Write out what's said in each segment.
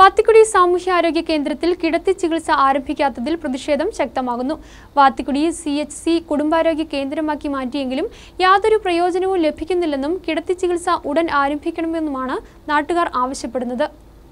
വാത്തിക്കുടി സാമൂഹ്യാരോഗ്യ കേന്ദ്രത്തിൽ കിടത്തി ചികിത്സ ആരംഭിക്കാത്തതിൽ പ്രതിഷേധം ശക്തമാകുന്നു വാത്തിക്കുടി സി എച്ച് സി കുടുംബാരോഗ്യ കേന്ദ്രമാക്കി മാറ്റിയെങ്കിലും യാതൊരു പ്രയോജനവും ലഭിക്കുന്നില്ലെന്നും കിടത്തി ചികിത്സ ഉടൻ ആരംഭിക്കണമെന്നുമാണ് നാട്ടുകാർ ആവശ്യപ്പെടുന്നത്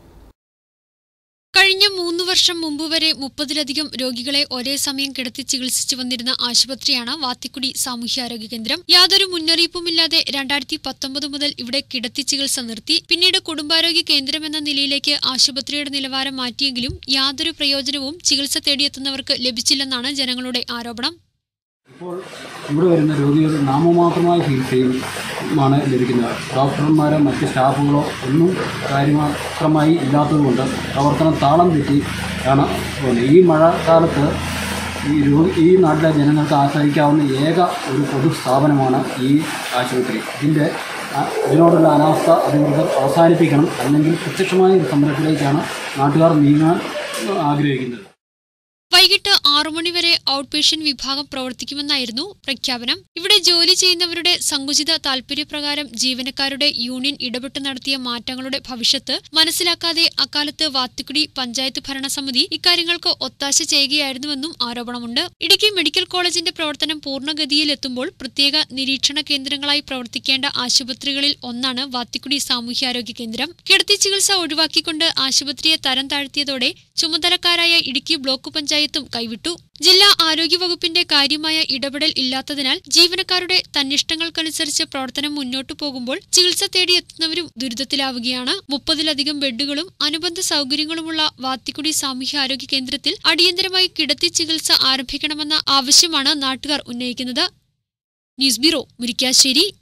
കഴിഞ്ഞ മൂന്ന് വർഷം മുമ്പ് വരെ മുപ്പതിലധികം രോഗികളെ ഒരേ സമയം കിടത്തി ചികിത്സിച്ചു വന്നിരുന്ന ആശുപത്രിയാണ് വാത്തിക്കുടി സാമൂഹ്യാരോഗ്യ കേന്ദ്രം യാതൊരു മുന്നറിയിപ്പുമില്ലാതെ രണ്ടായിരത്തി പത്തൊമ്പത് മുതൽ ഇവിടെ കിടത്തി ചികിത്സ നിർത്തി പിന്നീട് കുടുംബാരോഗ്യ കേന്ദ്രം എന്ന നിലയിലേക്ക് ആശുപത്രിയുടെ നിലവാരം മാറ്റിയെങ്കിലും യാതൊരു പ്രയോജനവും ചികിത്സ തേടിയെത്തുന്നവർക്ക് ലഭിച്ചില്ലെന്നാണ് ജനങ്ങളുടെ ആരോപണം ഇപ്പോൾ ഇവിടെ വരുന്ന രോഗികൾ നാമമാത്രമായ ചികിത്സയുമാണ് ലഭിക്കുന്നത് ഡോക്ടർമാരോ മറ്റ് സ്റ്റാഫുകളോ ഒന്നും കാര്യമാത്രമായി ഇല്ലാത്തതുകൊണ്ട് പ്രവർത്തനം താളം തെറ്റി ആണ് പോകുന്നത് ഈ മഴക്കാലത്ത് ഈ രോഗി ഈ നാട്ടിലെ ജനങ്ങൾക്ക് ആശ്രയിക്കാവുന്ന ഏക ഒരു പൊതു സ്ഥാപനമാണ് ഈ ആശുപത്രി ഇതിൻ്റെ ആ, ഇതിനോടുള്ള അനാസ്ഥ അധികൃതർ അവസാനിപ്പിക്കണം അല്ലെങ്കിൽ പ്രത്യക്ഷമായ ഒരു സമരത്തിലേക്കാണ് നാട്ടുകാർ നീങ്ങാൻ ആഗ്രഹിക്കുന്നത് വൈകിട്ട് ആറു മണിവരെ ഔട്ട് പേഷ്യന്റ് വിഭാഗം പ്രവർത്തിക്കുമെന്നായിരുന്നു പ്രഖ്യാപനം ഇവിടെ ജോലി ചെയ്യുന്നവരുടെ സങ്കുചിത താൽപര്യപ്രകാരം ജീവനക്കാരുടെ യൂണിയൻ ഇടപെട്ട് നടത്തിയ മാറ്റങ്ങളുടെ ഭവിഷ്യത്ത് മനസ്സിലാക്കാതെ അക്കാലത്ത് വാത്തുക്കുടി പഞ്ചായത്ത് ഭരണസമിതി ഇക്കാര്യങ്ങൾക്ക് ഒത്താശ ചെയ്യുകയായിരുന്നുവെന്നും ആരോപണമുണ്ട് ഇടുക്കി മെഡിക്കൽ കോളേജിന്റെ പ്രവർത്തനം പൂർണ്ണഗതിയിലെത്തുമ്പോൾ പ്രത്യേക നിരീക്ഷണ കേന്ദ്രങ്ങളായി പ്രവർത്തിക്കേണ്ട ആശുപത്രികളിൽ ഒന്നാണ് വാത്തിക്കുടി സാമൂഹ്യാരോഗ്യ കേന്ദ്രം കിടത്തി ചികിത്സ ഒഴിവാക്കിക്കൊണ്ട് ആശുപത്രിയെ തരം താഴ്ത്തിയതോടെ ചുമതലക്കാരായ ഇടുക്കി ബ്ലോക്ക് പഞ്ചായത്തും കൈവിട്ടു ജില്ലാ ആരോഗ്യവകുപ്പിന്റെ കാര്യമായ ഇടപെടൽ ഇല്ലാത്തതിനാൽ ജീവനക്കാരുടെ തന്നിഷ്ടങ്ങൾക്കനുസരിച്ച് പ്രവർത്തനം മുന്നോട്ടു പോകുമ്പോൾ ചികിത്സ തേടിയെത്തുന്നവരും ദുരിതത്തിലാവുകയാണ് മുപ്പതിലധികം ബെഡുകളും അനുബന്ധ സൗകര്യങ്ങളുമുള്ള വാത്തിക്കുടി സാമൂഹ്യാരോഗ്യ കേന്ദ്രത്തിൽ അടിയന്തരമായി കിടത്തി ചികിത്സ ആരംഭിക്കണമെന്ന ആവശ്യമാണ് നാട്ടുകാർ ഉന്നയിക്കുന്നത് ന്യൂസ് ബ്യൂറോ മുരിക്കാശ്ശേരി